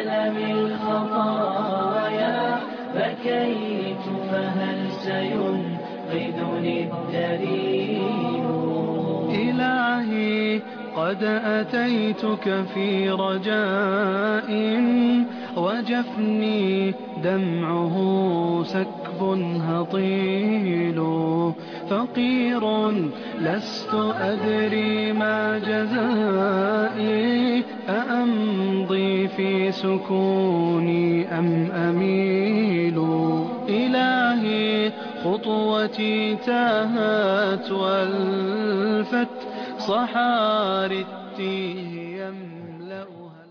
ألم الخطايا بكيت فهل سينقذني الدليل إلهي قد أتيتك في رجاء وجفني دمعه سكب هطيل فقير لست أدري ما جزائي أأمضي في سكوني أم أميل إلهي خطوتي تاهت والفت صحاري التيه يملأها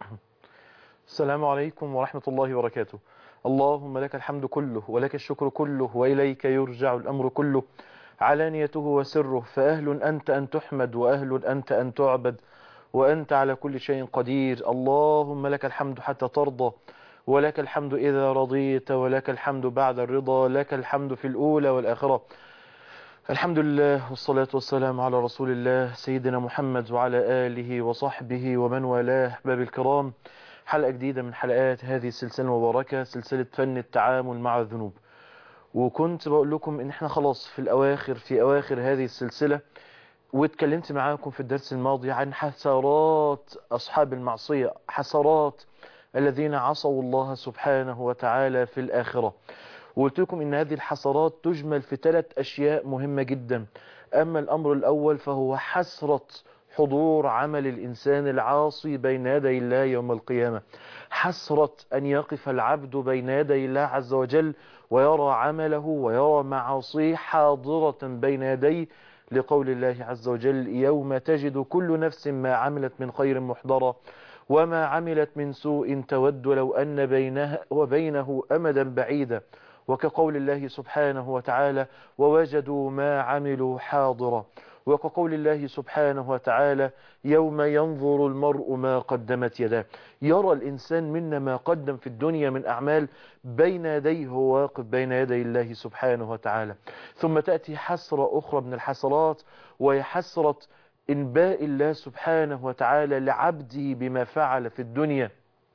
السلام عليكم ورحمة الله وبركاته اللهم لك الحمد كله ولك الشكر كله وإليك يرجع الأمر كله علانيته وسره فأهل أنت أن تحمد وأهل أنت أن تعبد وأنت على كل شيء قدير اللهم لك الحمد حتى ترضى ولك الحمد إذا رضيت ولك الحمد بعد الرضا لك الحمد في الأولى والآخرة الحمد لله والصلاة والسلام على رسول الله سيدنا محمد وعلى آله وصحبه ومن والاه أحباب الكرام حلقة جديدة من حلقات هذه السلسلة المباركة سلسلة فن التعامل مع الذنوب وكنت بقول لكم ان احنا خلاص في الأواخر في أواخر هذه السلسلة واتكلمت معاكم في الدرس الماضي عن حسرات أصحاب المعصية حسرات الذين عصوا الله سبحانه وتعالى في الآخرة وقلت لكم ان هذه الحسرات تجمل في ثلاث أشياء مهمة جدا أما الأمر الأول فهو حسرة حضور عمل الإنسان العاصي بين يدي الله يوم القيامة حسرة أن يقف العبد بين يدي الله عز وجل ويرى عمله ويرى معاصيه حاضرة بين يديه لقول الله عز وجل يوم تجد كل نفس ما عملت من خير محضرة وما عملت من سوء تود لو أن بينها وبينه أمدا بعيدا وكقول الله سبحانه وتعالى ووجدوا ما عملوا حاضرا وكقول الله سبحانه وتعالى يوم ينظر المرء ما قدمت يداه يرى الإنسان منا ما قدم في الدنيا من أعمال بين يديه هو واقف بين يدي الله سبحانه وتعالى ثم تأتي حسرة أخرى من الحسرات وهي حسرة إنباء الله سبحانه وتعالى لعبده بما فعل في الدنيا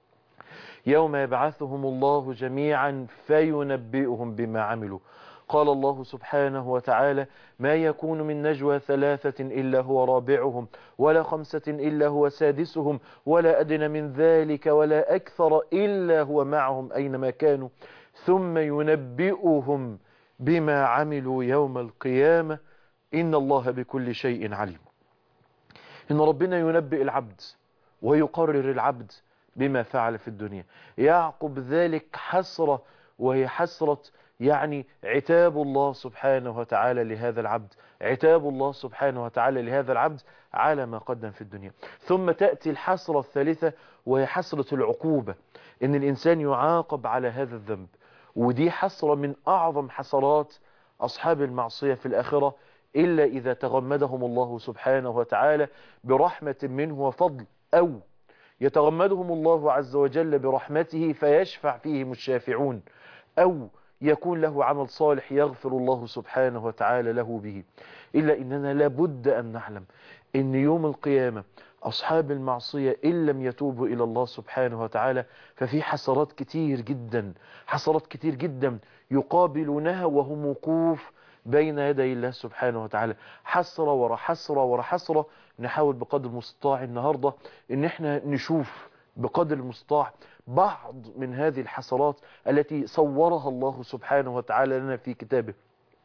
يوم يبعثهم الله جميعا فينبئهم بما عملوا قال الله سبحانه وتعالى ما يكون من نجوى ثلاثة إلا هو رابعهم ولا خمسة إلا هو سادسهم ولا أدنى من ذلك ولا أكثر إلا هو معهم أينما كانوا ثم ينبئهم بما عملوا يوم القيامة إن الله بكل شيء عليم إن ربنا ينبئ العبد ويقرر العبد بما فعل في الدنيا يعقب ذلك حسرة وهي حسرة يعني عتاب الله سبحانه وتعالى لهذا العبد عتاب الله سبحانه وتعالى لهذا العبد على ما قدم في الدنيا ثم تأتي الحسرة الثالثة وهي حسرة العقوبة ان الانسان يعاقب على هذا الذنب ودي حسرة من اعظم حسرات اصحاب المعصية في الاخرة الا اذا تغمدهم الله سبحانه وتعالى برحمة منه وفضل او يتغمدهم الله عز وجل برحمته فيشفع فيهم الشافعون او يكون له عمل صالح يغفر الله سبحانه وتعالى له به إلا إننا لابد أن نعلم إن يوم القيامة أصحاب المعصية إن لم يتوبوا إلى الله سبحانه وتعالى ففي حسرات كتير جدا حسرات كتير جدا يقابلونها وهم وقوف بين يدي الله سبحانه وتعالى حسرة ورا حسرة ورا حسرة نحاول بقدر المستطاع النهاردة إن احنا نشوف بقدر المستطاع بعض من هذه الحسرات التي صورها الله سبحانه وتعالى لنا في كتابه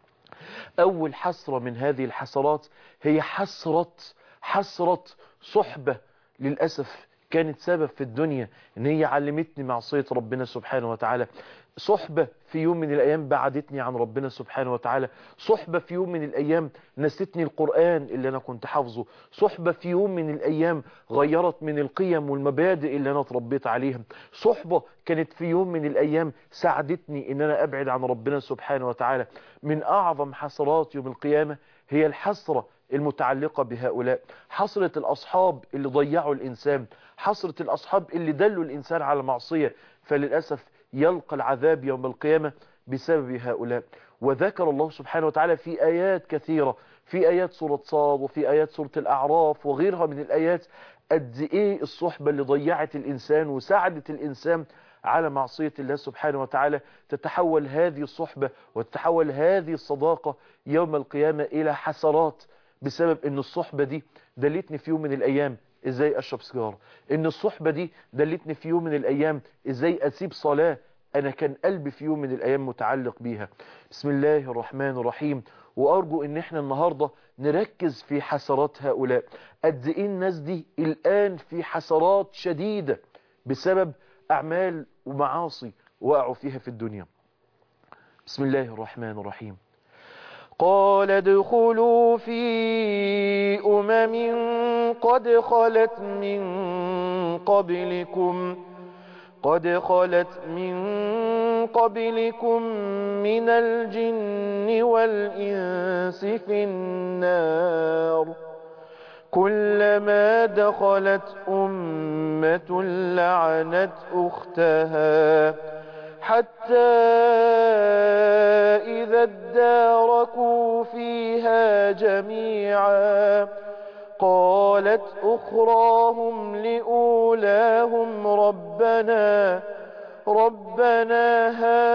أول حسرة من هذه الحسرات هي حسرة حسرة صحبة للأسف كانت سبب في الدنيا ان هي علمتني معصية ربنا سبحانه وتعالى صحبة في يوم من الأيام بعدتني عن ربنا سبحانه وتعالى صحبة في يوم من الأيام نستني القرآن اللي أنا كنت حافظه صحبة في يوم من الأيام غيرت من القيم والمبادئ اللي أنا اتربيت عليها صحبة كانت في يوم من الأيام ساعدتني ان أنا أبعد عن ربنا سبحانه وتعالى من أعظم حسرات يوم القيامة هي الحسرة المتعلقة بهؤلاء حسرة الأصحاب اللي ضيعوا الإنسان حسرة الأصحاب اللي دلوا الإنسان على معصية فللأسف يلقى العذاب يوم القيامة بسبب هؤلاء وذكر الله سبحانه وتعالى في آيات كثيرة في آيات سورة صاد وفي آيات سورة الأعراف وغيرها من الآيات قد ايه الصحبة اللي ضيعت الانسان وساعدت الانسان على معصية الله سبحانه وتعالى تتحول هذه الصحبة وتتحول هذه الصداقة يوم القيامة الى حسرات بسبب ان الصحبة دي دلتني في يوم من الايام ازاي اشرب سيجارة ان الصحبة دي دلتني في يوم من الايام ازاي اسيب صلاة انا كان قلبي في يوم من الايام متعلق بيها بسم الله الرحمن الرحيم وارجو ان احنا النهاردة نركز في حسرات هؤلاء قد ايه الناس دي الان في حسرات شديدة بسبب اعمال ومعاصي وقعوا فيها في الدنيا بسم الله الرحمن الرحيم قال ادخلوا في أمم قد خلت من قبلكم قد خلت من قبلكم من الجن والإنس في النار كلما دخلت أمة لعنت أختها حتى إذا اداركوا فيها جميعا قالت أخراهم لأولاهم ربنا ربنا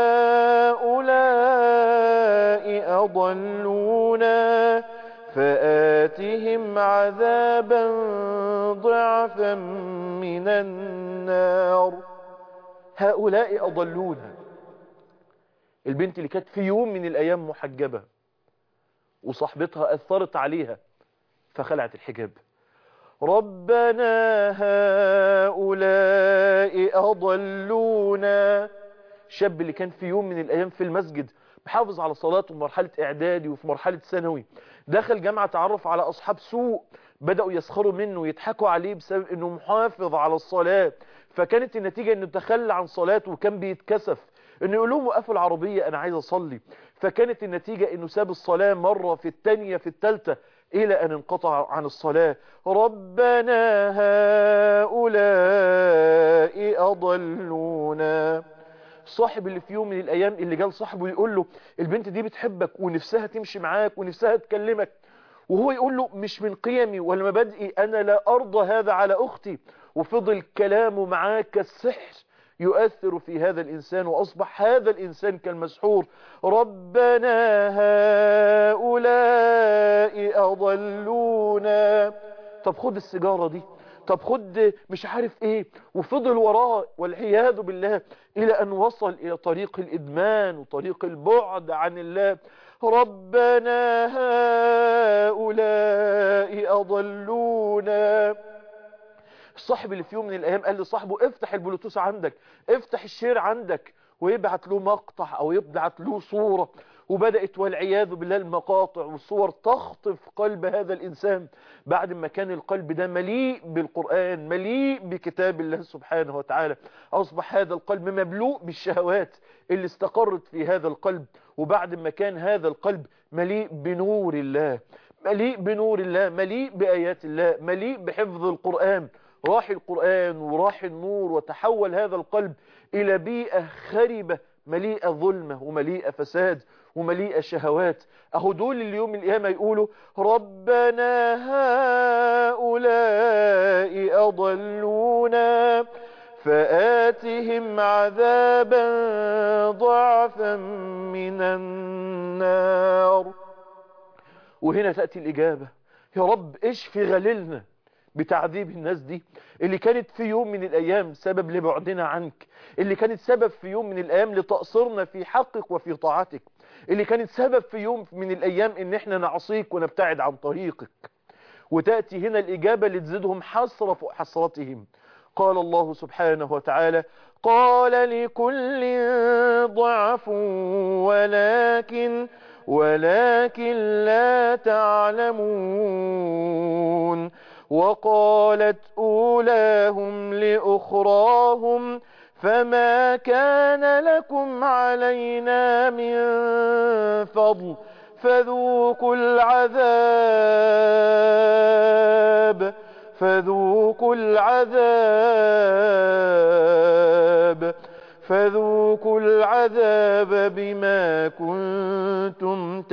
هؤلاء أضلونا فآتهم عذابا ضعفا من النار هؤلاء أضلونا البنت اللي كانت في يوم من الأيام محجبة وصاحبتها أثرت عليها فخلعت الحجاب ربنا هؤلاء أضلونا الشاب اللي كان في يوم من الأيام في المسجد محافظ على صلاته في مرحلة إعدادي وفي مرحلة ثانوي دخل جامعة تعرف على أصحاب سوء بدأوا يسخروا منه ويضحكوا عليه بسبب أنه محافظ على الصلاة فكانت النتيجة أنه تخلى عن صلاته وكان بيتكسف أنه يقول لهم وقفوا العربية أنا عايز أصلي فكانت النتيجة أنه ساب الصلاة مرة في الثانية في الثالثة إلى أن انقطع عن الصلاة ربنا هؤلاء أضلونا صاحب اللي في يوم من الأيام اللي جال صاحبه يقول له البنت دي بتحبك ونفسها تمشي معاك ونفسها تكلمك وهو يقول له مش من قيمي ولا مبادئي أنا لا أرضى هذا على أختي وفضل كلامه معاه كالسحر يؤثر في هذا الإنسان وأصبح هذا الإنسان كالمسحور ربنا هؤلاء أضلونا طب خد السيجارة دي طب خد مش عارف ايه وفضل وراه والعياذ بالله الى ان وصل الى طريق الادمان وطريق البعد عن الله ربنا هؤلاء اضلونا الصاحب اللي في يوم من الايام قال لصاحبه افتح البلوتوث عندك افتح الشير عندك ويبعت له مقطع او يبعت له صورة وبدأت والعياذ بالله المقاطع والصور تخطف قلب هذا الإنسان بعد ما كان القلب ده مليء بالقرآن مليء بكتاب الله سبحانه وتعالى أصبح هذا القلب مملوء بالشهوات اللي استقرت في هذا القلب وبعد ما كان هذا القلب مليء بنور الله مليء بنور الله مليء بآيات الله مليء بحفظ القرآن راح القرآن وراح النور وتحول هذا القلب إلى بيئة خربة مليئة ظلمة ومليئة فساد ومليئة شهوات أهو دول اليوم القيامة يقولوا ربنا هؤلاء أضلونا فآتهم عذابا ضعفا من النار وهنا تأتي الإجابة يا رب اشفي غليلنا بتعذيب الناس دي اللي كانت في يوم من الأيام سبب لبعدنا عنك اللي كانت سبب في يوم من الأيام لتقصيرنا في حقك وفي طاعتك اللي كانت سبب في يوم من الأيام ان احنا نعصيك ونبتعد عن طريقك وتأتي هنا الإجابة لتزيدهم حسرة فوق حسرتهم قال الله سبحانه وتعالى قال لكل ضعف ولكن ولكن لا تعلمون وقالت أولاهم لأخراهم فما كان لكم علينا من فضل فذوقوا العذاب فذوقوا العذاب فذوقوا العذاب بما كنتم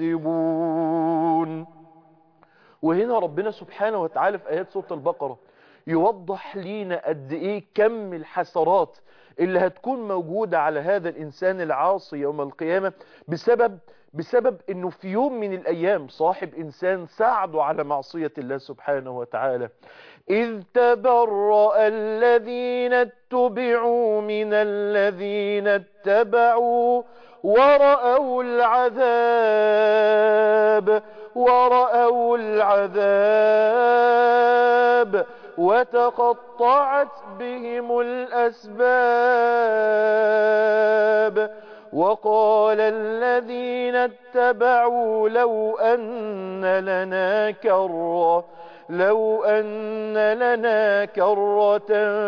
تكسبون وهنا ربنا سبحانه وتعالى في آيات سورة البقرة يوضح لينا قد ايه كم الحسرات اللي هتكون موجودة على هذا الانسان العاصي يوم القيامة بسبب بسبب انه في يوم من الايام صاحب انسان ساعده على معصية الله سبحانه وتعالى اذ تبرأ الذين اتبعوا من الذين اتبعوا ورأوا العذاب ورأوا العذاب وتقطعت بهم الأسباب وقال الذين اتبعوا لو أن لنا كرة لو أن لنا كرة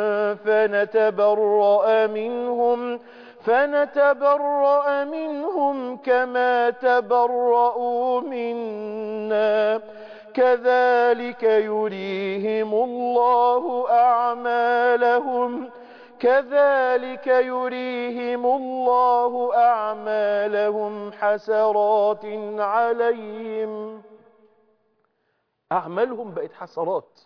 فنتبرأ منهم فنتبرأ منهم كما تبرؤوا منا كذلك يريهم الله أعمالهم كذلك يريهم الله أعمالهم حسرات عليهم أعمالهم بقت حسرات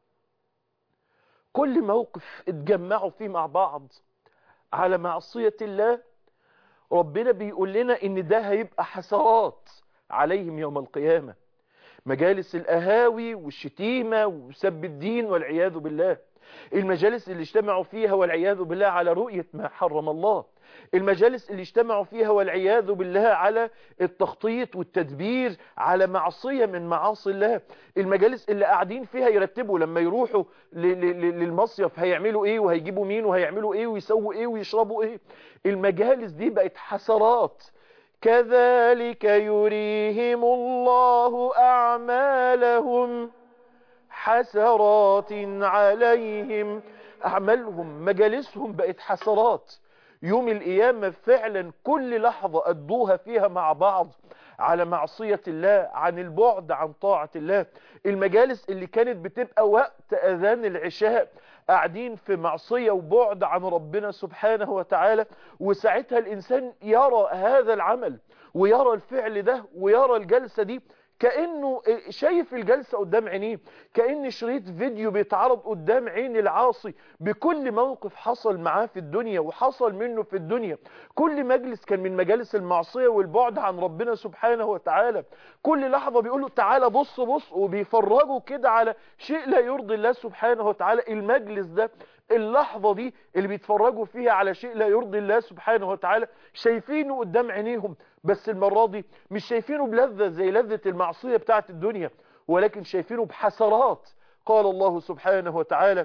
كل موقف اتجمعوا فيه مع بعض على معصية الله ربنا بيقول لنا ان ده هيبقى حسرات عليهم يوم القيامة مجالس الأهاوي والشتيمة وسب الدين والعياذ بالله المجالس اللي اجتمعوا فيها والعياذ بالله على رؤية ما حرم الله المجالس اللي اجتمعوا فيها والعياذ بالله على التخطيط والتدبير على معصية من معاصي الله المجالس اللي قاعدين فيها يرتبوا لما يروحوا للمصيف هيعملوا ايه وهيجيبوا مين وهيعملوا ايه ويسووا ايه ويشربوا ايه المجالس دي بقت حسرات كذلك يريهم الله أعمالهم حسرات عليهم أعمالهم مجالسهم بقت حسرات يوم القيامة فعلا كل لحظة أدوها فيها مع بعض على معصية الله عن البعد عن طاعة الله المجالس اللي كانت بتبقى وقت أذان العشاء قاعدين في معصية وبعد عن ربنا سبحانه وتعالى وساعتها الإنسان يرى هذا العمل ويرى الفعل ده ويرى الجلسة دي كأنه شايف الجلسة قدام عينيه كأن شريط فيديو بيتعرض قدام عين العاصي بكل موقف حصل معاه في الدنيا وحصل منه في الدنيا كل مجلس كان من مجالس المعصية والبعد عن ربنا سبحانه وتعالى كل لحظة بيقولوا تعالى بص بص وبيفرجوا كده على شيء لا يرضي الله سبحانه وتعالى المجلس ده اللحظة دي اللي بيتفرجوا فيها على شيء لا يرضي الله سبحانه وتعالى شايفينه قدام عينيهم بس المرة دي مش شايفينه بلذة زي لذة المعصية بتاعت الدنيا ولكن شايفينه بحسرات قال الله سبحانه وتعالى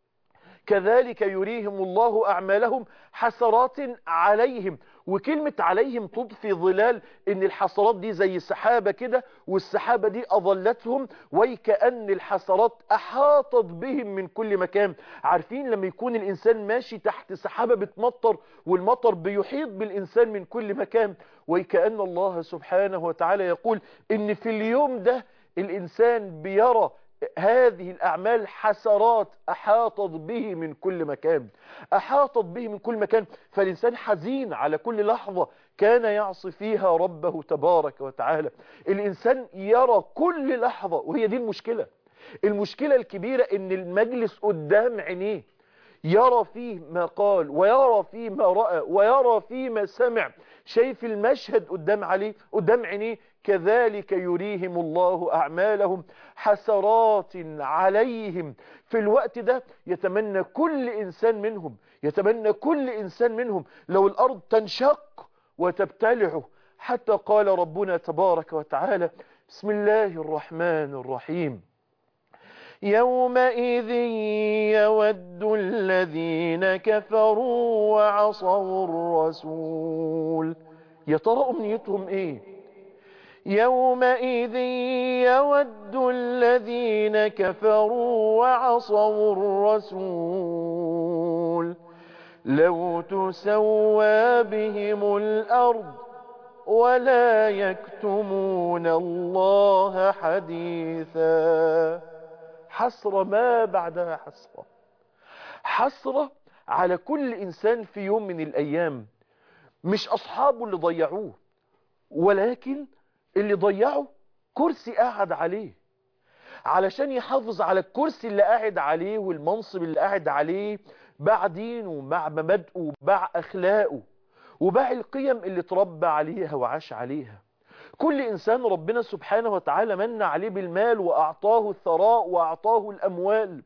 كذلك يريهم الله أعمالهم حسرات عليهم وكلمة عليهم تضفي ظلال ان الحسرات دي زي سحابة كده والسحابة دي اظلتهم ويكأن الحسرات احاطت بهم من كل مكان عارفين لما يكون الانسان ماشي تحت سحابة بتمطر والمطر بيحيط بالانسان من كل مكان ويكأن الله سبحانه وتعالى يقول ان في اليوم ده الانسان بيرى هذه الأعمال حسرات أحاطت به من كل مكان أحاطت به من كل مكان فالإنسان حزين على كل لحظة كان يعصي فيها ربه تبارك وتعالى الإنسان يرى كل لحظة وهي دي المشكلة المشكلة الكبيرة إن المجلس قدام عينيه يرى فيه ما قال ويرى فيه ما رأى ويرى فيه ما سمع شايف المشهد قدام عليه قدام عينيه كذلك يريهم الله أعمالهم حسرات عليهم في الوقت ده يتمنى كل إنسان منهم يتمنى كل إنسان منهم لو الأرض تنشق وتبتلعه حتى قال ربنا تبارك وتعالى بسم الله الرحمن الرحيم يومئذ يود الذين كفروا وعصوا الرسول يا ترى أمنيتهم إيه يومئذ يود الذين كفروا وعصوا الرسول لو تسوى بهم الأرض ولا يكتمون الله حديثا حسرة ما بعدها حسرة حسرة على كل إنسان في يوم من الأيام مش أصحابه اللي ضيعوه ولكن اللي ضيعوا كرسي قاعد عليه علشان يحافظ على الكرسي اللي قاعد عليه والمنصب اللي قاعد عليه باع دينه ومع مبادئه وباع أخلاقه وباع القيم اللي تربى عليها وعاش عليها كل إنسان ربنا سبحانه وتعالى من عليه بالمال وأعطاه الثراء وأعطاه الأموال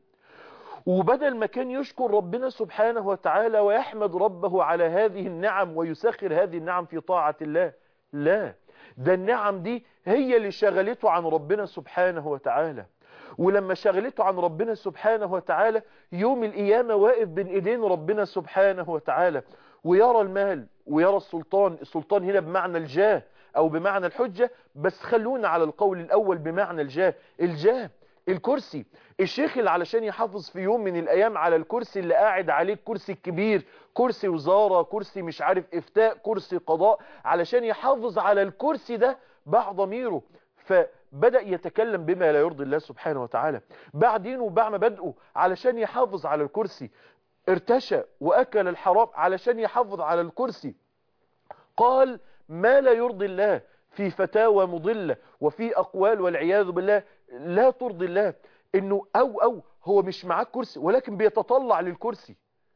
وبدل ما كان يشكر ربنا سبحانه وتعالى ويحمد ربه على هذه النعم ويسخر هذه النعم في طاعة الله لا ده النعم دي هي اللي شغلته عن ربنا سبحانه وتعالى ولما شغلته عن ربنا سبحانه وتعالى يوم القيامة واقف بين ايدين ربنا سبحانه وتعالى ويرى المال ويرى السلطان السلطان هنا بمعنى الجاه او بمعنى الحجة بس خلونا على القول الاول بمعنى الجاه الجاه الكرسي الشيخ اللي علشان يحافظ في يوم من الايام على الكرسي اللي قاعد عليه الكرسي الكبير كرسي وزارة كرسي مش عارف افتاء كرسي قضاء علشان يحافظ على الكرسي ده باع ضميره فبدأ يتكلم بما لا يرضي الله سبحانه وتعالى باع دينه وباع مبادئه علشان يحافظ على الكرسي ارتشى واكل الحرام علشان يحافظ على الكرسي قال ما لا يرضي الله في فتاوى مضلة وفي أقوال والعياذ بالله لا ترضي الله إنه أو أو هو مش معاه كرسي ولكن بيتطلع للكرسي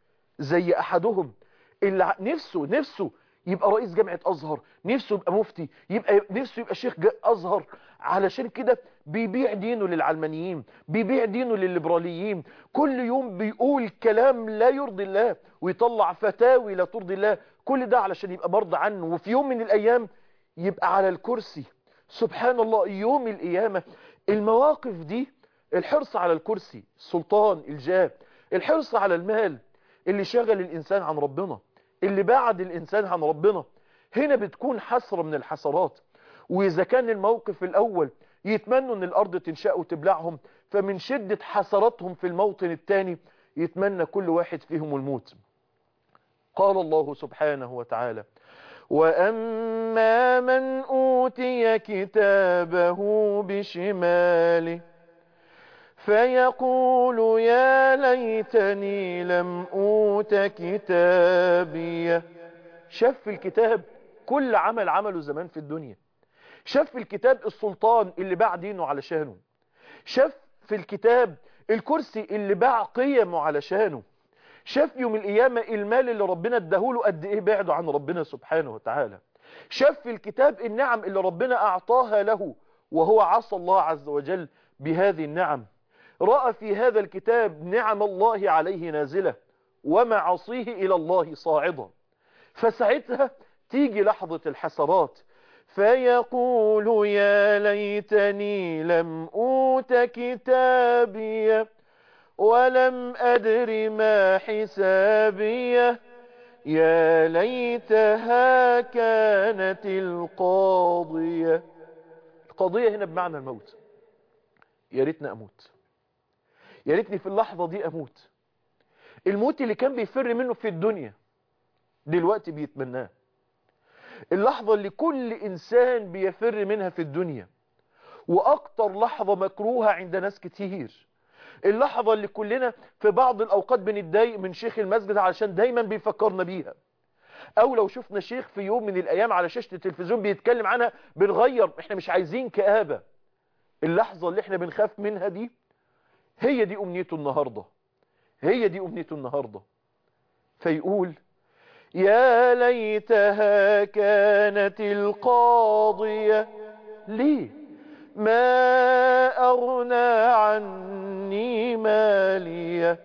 زي أحدهم اللي نفسه نفسه يبقى رئيس جامعة أزهر نفسه يبقى مفتي يبقى نفسه يبقى شيخ أزهر علشان كده بيبيع دينه للعلمانيين بيبيع دينه للليبراليين كل يوم بيقول كلام لا يرضي الله ويطلع فتاوي لا ترضي الله كل ده علشان يبقى مرضى عنه وفي يوم من الأيام يبقى على الكرسي سبحان الله يوم القيامة المواقف دي الحرص على الكرسي السلطان الجاه الحرص على المال اللي شغل الإنسان عن ربنا اللي بعد الإنسان عن ربنا هنا بتكون حسرة من الحسرات وإذا كان الموقف الأول يتمنوا أن الأرض تنشأ وتبلعهم فمن شدة حسراتهم في الموطن الثاني يتمنى كل واحد فيهم الموت قال الله سبحانه وتعالى وأما من أوتي كتابه بشماله فيقول يا ليتني لم أوت كتابي شاف في الكتاب كل عمل عمله زمان في الدنيا شاف في الكتاب السلطان اللي باع دينه علشانه شاف في الكتاب الكرسي اللي باع قيمه علشانه شاف يوم القيامة المال اللي ربنا اداهوله قد ايه بعده عن ربنا سبحانه وتعالى شاف في الكتاب النعم اللي ربنا اعطاها له وهو عصى الله عز وجل بهذه النعم رأى في هذا الكتاب نعم الله عليه نازلة ومعصيه إلى الله صاعدة فساعتها تيجي لحظة الحسرات فيقول يا ليتني لم أوت كتابي ولم أدر ما حسابي يا ليتها كانت القاضية القضية هنا بمعنى الموت يا ريتني أموت يا ريتني في اللحظة دي أموت الموت اللي كان بيفر منه في الدنيا دلوقتي بيتمناه اللحظة اللي كل إنسان بيفر منها في الدنيا وأكتر لحظة مكروهة عند ناس كتير اللحظة اللي كلنا في بعض الأوقات بنتضايق من شيخ المسجد علشان دايما بيفكرنا بيها أو لو شفنا شيخ في يوم من الأيام على شاشة التلفزيون بيتكلم عنها بنغير احنا مش عايزين كآبة اللحظة اللي احنا بنخاف منها دي هي دي أمنيته النهاردة هي دي أمنيته النهاردة فيقول يا ليتها كانت القاضية ليه ما أغنى عني مالية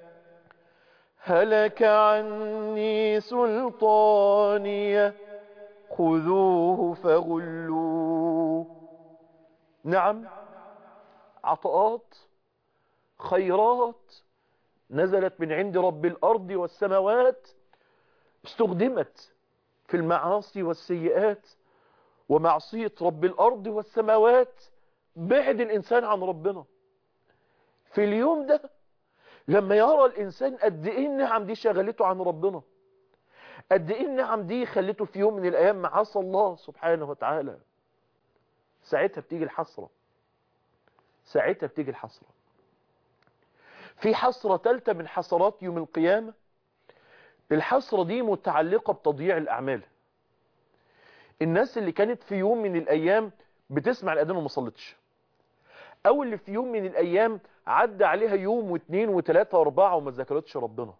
هلك عني سلطانية خذوه فغلوه نعم عطاءات خيرات نزلت من عند رب الأرض والسماوات استخدمت في المعاصي والسيئات ومعصية رب الأرض والسماوات بعد الإنسان عن ربنا في اليوم ده لما يرى الإنسان قد إيه النعم دي شغلته عن ربنا قد إيه النعم دي خلته في يوم من الأيام معاصى الله سبحانه وتعالى ساعتها بتيجي الحسرة ساعتها بتيجي الحسرة في حسرة تالتة من حسرات يوم القيامة الحسرة دي متعلقة بتضييع الأعمال الناس اللي كانت في يوم من الأيام بتسمع الأذان وما صلتش او اللي في يوم من الايام عدى عليها يوم واثنين وثلاثة واربعة وما ذكرتش ربنا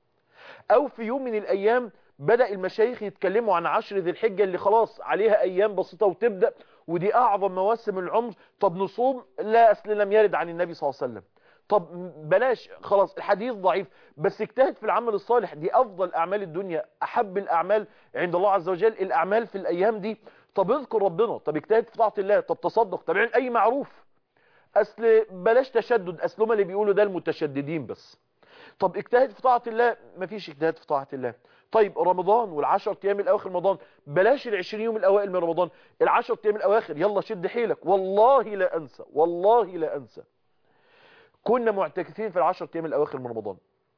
او في يوم من الايام بدأ المشايخ يتكلموا عن عشر ذي الحجة اللي خلاص عليها ايام بسيطة وتبدأ ودي اعظم مواسم العمر طب نصوم لا اصل لم يرد عن النبي صلى الله عليه وسلم طب بلاش خلاص الحديث ضعيف بس اجتهد في العمل الصالح دي افضل اعمال الدنيا احب الاعمال عند الله عز وجل الاعمال في الايام دي طب اذكر ربنا طب اجتهد في طاعة الله طب تصدق طب اعمل اي معروف اصل بلاش تشدد اصل هم اللي بيقولوا ده المتشددين بس طب اجتهد في طاعة الله مفيش اجتهاد في طاعة الله طيب رمضان والعشر ايام الاواخر رمضان بلاش العشرين يوم الاوائل من رمضان العشر ايام الاواخر يلا شد حيلك والله لا انسى والله لا انسى كنا معتكفين في العشر ايام الاواخر من رمضان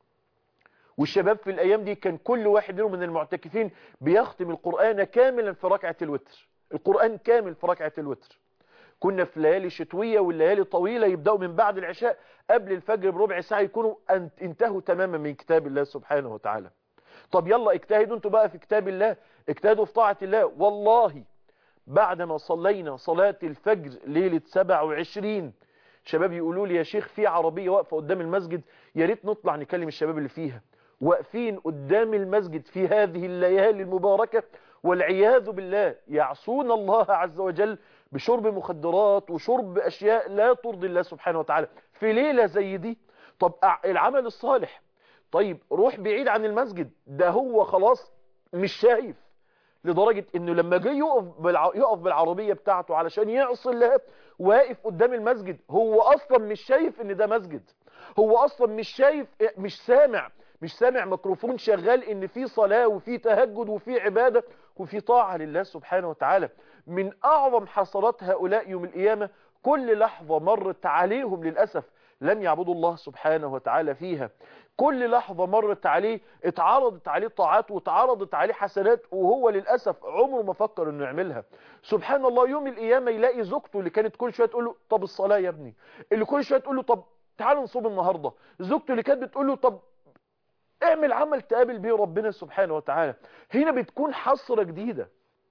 والشباب في الايام دي كان كل واحد منهم من المعتكفين بيختم القرآن كاملا في ركعة الوتر القرآن كامل في ركعة الوتر كنا في ليالي شتوية والليالي طويلة يبدأوا من بعد العشاء قبل الفجر بربع ساعة يكونوا انتهوا تماما من كتاب الله سبحانه وتعالى طب يلا اجتهدوا انتوا بقى في كتاب الله اجتهدوا في طاعة الله والله بعدما صلينا صلاة الفجر ليلة 27 شباب يقولوا لي يا شيخ في عربية واقفة قدام المسجد يا ريت نطلع نكلم الشباب اللي فيها واقفين قدام المسجد في هذه الليالي المباركة والعياذ بالله يعصون الله عز وجل بشرب مخدرات وشرب أشياء لا ترضي الله سبحانه وتعالى في ليلة زي دي طب العمل الصالح طيب روح بعيد عن المسجد ده هو خلاص مش شايف لدرجة انه لما جه يقف, بالع... يقف بالعربية بتاعته علشان يعصي الله واقف قدام المسجد هو اصلا مش شايف ان ده مسجد هو اصلا مش شايف مش سامع مش سامع ميكروفون شغال ان في صلاة وفي تهجد وفي عبادة وفي طاعة لله سبحانه وتعالى من اعظم حصلات هؤلاء يوم القيامة كل لحظة مرت عليهم للأسف لم يعبدوا الله سبحانه وتعالى فيها كل لحظة مرت عليه اتعرضت عليه طاعات واتعرضت عليه حسنات وهو للأسف عمره ما فكر انه يعملها سبحان الله يوم القيامة يلاقي زوجته اللي كانت كل شوية تقول له طب الصلاة يا ابني اللي كل شوية تقول له طب تعال نصوم النهاردة زوجته اللي كانت بتقول له طب اعمل عمل تقابل بيه ربنا سبحانه وتعالى هنا بتكون حسرة جديدة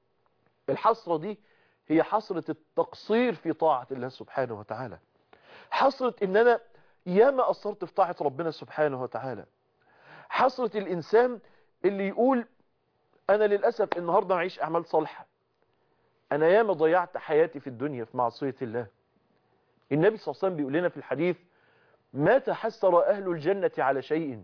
الحسرة دي هي حسرة التقصير في طاعة الله سبحانه وتعالى حسرة ان انا ياما قصرت في طاعة ربنا سبحانه وتعالى حسرة الانسان اللي يقول انا للأسف النهاردة معيش اعمال صالحة انا ياما ضيعت حياتي في الدنيا في معصية الله النبي صلى الله عليه وسلم بيقول لنا في الحديث ما تحسر اهل الجنة على شيء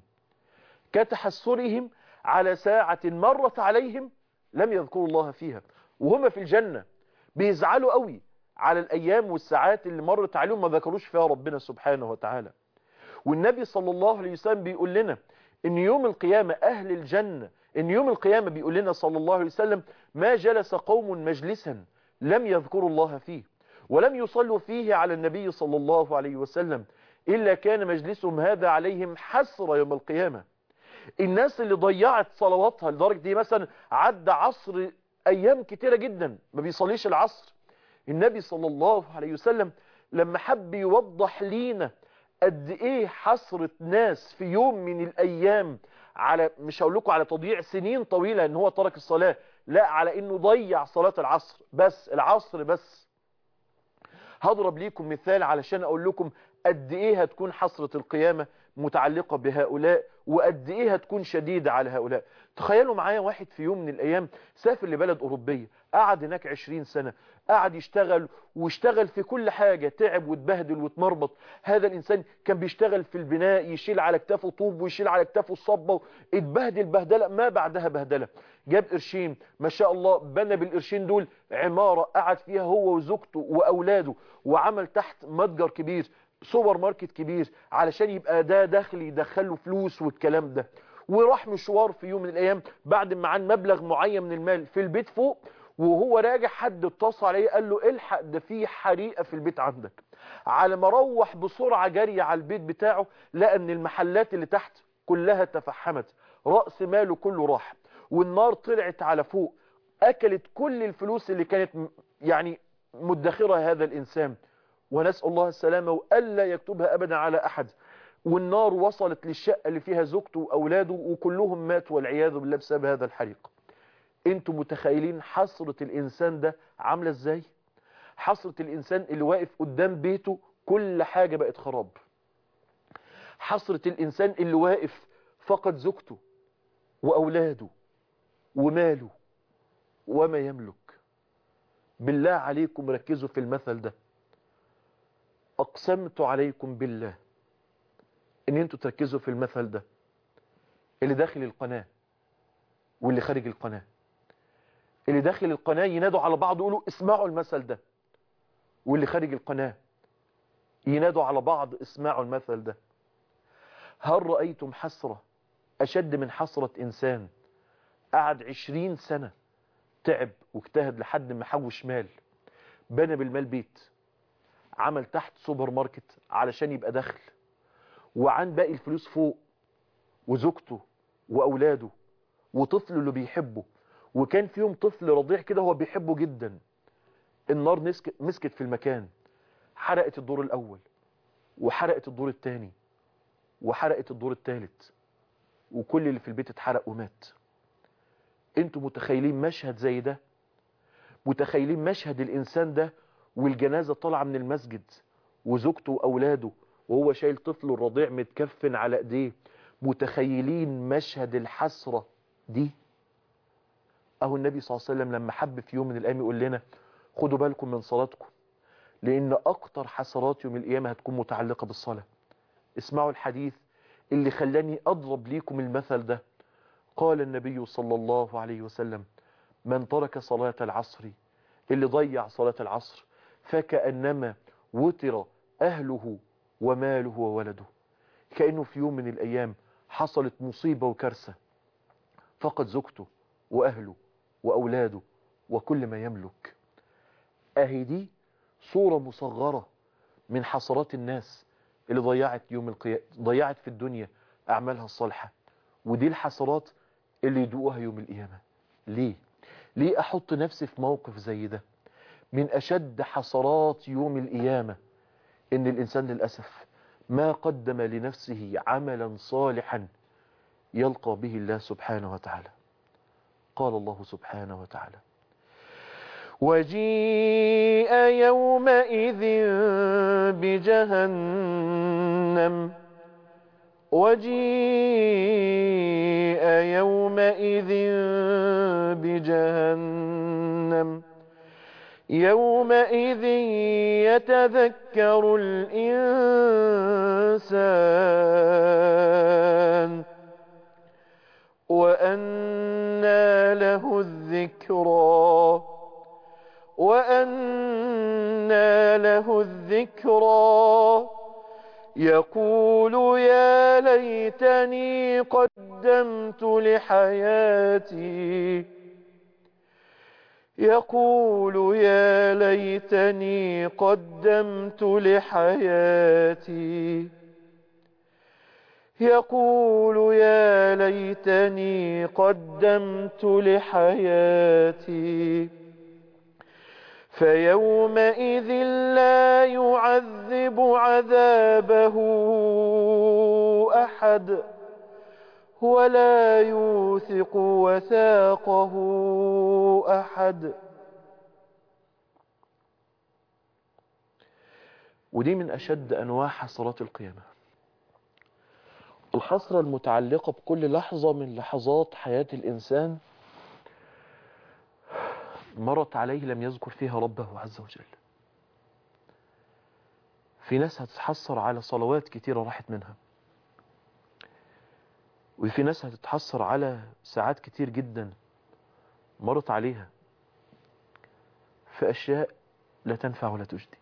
كتحسرهم على ساعة مرت عليهم لم يذكروا الله فيها وهم في الجنة بيزعلوا قوي على الأيام والساعات اللي مرت عليهم ما ذكروش فيها ربنا سبحانه وتعالى والنبي صلى الله عليه وسلم بيقول لنا ان يوم القيامة أهل الجنة ان يوم القيامة بيقول لنا صلى الله عليه وسلم ما جلس قوم مجلسا لم يذكروا الله فيه ولم يصلوا فيه على النبي صلى الله عليه وسلم إلا كان مجلسهم هذا عليهم حسرة يوم القيامة الناس اللي ضيعت صلواتها لدرجة دي مثلا عدى عصر أيام كتيرة جدا ما بيصليش العصر النبي صلى الله عليه وسلم لما حب يوضح لينا قد ايه حسرة ناس في يوم من الايام على مش هقول لكم على تضييع سنين طويلة ان هو ترك الصلاة لا على انه ضيع صلاة العصر بس العصر بس هضرب ليكم مثال علشان اقول لكم قد ايه هتكون حسرة القيامة متعلقة بهؤلاء وقد ايه هتكون شديدة على هؤلاء تخيلوا معايا واحد في يوم من الايام سافر لبلد اوروبية قعد هناك عشرين سنة قعد يشتغل واشتغل في كل حاجة تعب واتبهدل واتمربط هذا الانسان كان بيشتغل في البناء يشيل على كتافه طوب ويشيل على كتافه الصبة اتبهدل بهدلة ما بعدها بهدلة جاب قرشين ما شاء الله بنى بالقرشين دول عمارة قعد فيها هو وزوجته واولاده وعمل تحت متجر كبير سوبر ماركت كبير علشان يبقى ده دخل يدخله فلوس والكلام ده وراح مشوار في يوم من الايام بعد ما عن مبلغ معين من المال في البيت فوق وهو راجع حد اتصل عليه قال له الحق ده في حريقه في البيت عندك على ما روح بسرعه جري على البيت بتاعه لقى ان المحلات اللي تحت كلها تفحمت راس ماله كله راح والنار طلعت على فوق اكلت كل الفلوس اللي كانت يعني مدخرها هذا الانسان ونسأل الله السلامة وألا يكتبها أبدا على أحد والنار وصلت للشقة اللي فيها زوجته وأولاده وكلهم ماتوا والعياذ بالله بسبب هذا الحريق انتوا متخيلين حسرة الإنسان ده عاملة ازاي حسرة الإنسان اللي واقف قدام بيته كل حاجة بقت خراب حسرة الإنسان اللي واقف فقد زوجته وأولاده وماله وما يملك بالله عليكم ركزوا في المثل ده أقسمت عليكم بالله إن أنتوا تركزوا في المثل ده اللي داخل القناة واللي خارج القناة اللي داخل القناة ينادوا على بعض يقولوا اسمعوا المثل ده واللي خارج القناة ينادوا على بعض اسمعوا المثل ده هل رأيتم حسرة أشد من حسرة إنسان قعد عشرين سنة تعب واجتهد لحد ما حوش مال بنى بالمال بيت عمل تحت سوبر ماركت علشان يبقى دخل وعن باقي الفلوس فوق وزوجته وأولاده وطفله اللي بيحبه وكان فيهم طفل رضيع كده هو بيحبه جدا النار مسك- مسكت في المكان حرقت الدور الأول وحرقت الدور الثاني وحرقت الدور الثالث وكل اللي في البيت اتحرق ومات انتوا متخيلين مشهد زي ده متخيلين مشهد الإنسان ده والجنازة طالعة من المسجد وزوجته وأولاده وهو شايل طفله الرضيع متكفن على ايديه متخيلين مشهد الحسرة دي اهو النبي صلى الله عليه وسلم لما حب في يوم من الايام يقول لنا خدوا بالكم من صلاتكم لان اكتر حسرات يوم القيامة هتكون متعلقة بالصلاة اسمعوا الحديث اللي خلاني اضرب ليكم المثل ده قال النبي صلى الله عليه وسلم من ترك صلاة العصر اللي ضيع صلاة العصر فكأنما وتر أهله وماله وولده كأنه في يوم من الأيام حصلت مصيبة وكارثة فقد زوجته وأهله وأولاده وكل ما يملك أهي دي صورة مصغرة من حسرات الناس اللي ضيعت يوم القيامة ضيعت في الدنيا أعمالها الصالحة ودي الحسرات اللي يدوقها يوم القيامة ليه؟ ليه أحط نفسي في موقف زي ده من أشد حسرات يوم القيامة إن الإنسان للأسف ما قدم لنفسه عملا صالحا يلقى به الله سبحانه وتعالى قال الله سبحانه وتعالى وجيء يومئذ بجهنم وجيء يومئذ بجهنم يومئذ يتذكر الإنسان وأنى له الذكرى وأنى له الذكرى يقول يا ليتني قدمت لحياتي يقول يا ليتني قدمت لحياتي يقول يا ليتني قدمت لحياتي فيومئذ لا يعذب عذابه أحد ولا يوثق وثاقه أحد ودي من أشد أنواع حسرات القيامة الحسرة المتعلقة بكل لحظة من لحظات حياة الإنسان مرت عليه لم يذكر فيها ربه عز وجل في ناس هتتحسر على صلوات كتيرة راحت منها وفي ناس هتتحسر على ساعات كتير جدا مرت عليها في أشياء لا تنفع ولا تجدي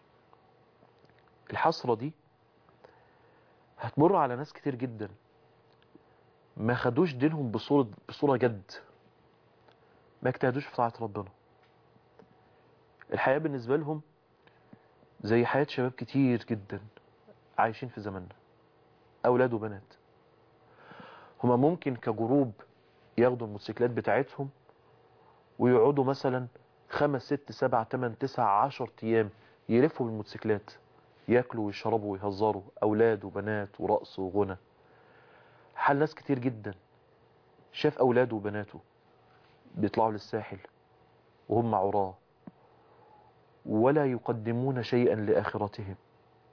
الحسرة دي هتمر على ناس كتير جدا ما خدوش دينهم بصورة, بصورة جد ما اجتهدوش في طاعة ربنا الحياة بالنسبة لهم زي حياة شباب كتير جدا عايشين في زماننا أولاد وبنات هما ممكن كجروب ياخدوا الموتوسيكلات بتاعتهم ويقعدوا مثلا خمس ست سبع تمن تسع عشر ايام يلفوا بالموتوسيكلات ياكلوا ويشربوا ويهزروا اولاد وبنات ورقص وغنى حال ناس كتير جدا شاف اولاده وبناته بيطلعوا للساحل وهم عراه ولا يقدمون شيئا لآخرتهم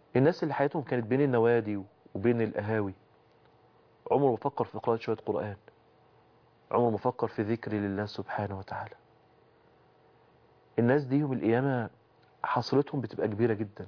الناس اللي حياتهم كانت بين النوادي وبين القهاوي عمره ما فكر في قراءة شوية قرآن عمره ما فكر في ذكر لله سبحانه وتعالى الناس دي يوم القيامة حصرتهم بتبقى كبيرة جدا